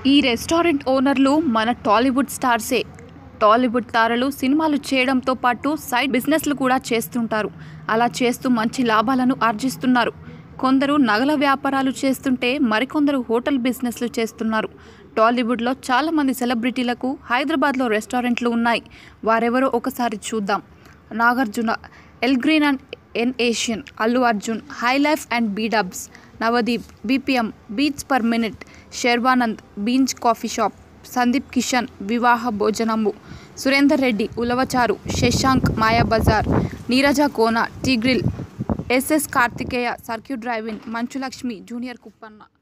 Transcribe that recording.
ఈ రెస్టారెంట్ ఓనర్లు మన టాలీవుడ్ స్టార్సే టాలీవుడ్ తారలు సినిమాలు చేయడంతో పాటు సైడ్ బిజినెస్లు కూడా చేస్తుంటారు అలా చేస్తూ మంచి లాభాలను ఆర్జిస్తున్నారు కొందరు నగల వ్యాపారాలు చేస్తుంటే మరికొందరు హోటల్ బిజినెస్లు చేస్తున్నారు టాలీవుడ్లో చాలామంది సెలబ్రిటీలకు హైదరాబాద్లో రెస్టారెంట్లు ఉన్నాయి వారెవరో ఒకసారి చూద్దాం Nagarjuna L green and N Asian Allu Arjun high life and B Dubs Navdeep BPM beats per minute Sharwanand beans coffee shop Sandeep Kishan Vivaha Bhojanamu Surender Reddy Ulavacharu Shashank Mayabazar Neeraja Kona tea grill SS Karthikeya circuit driving Manchu Lakshmi junior కుప్పన్న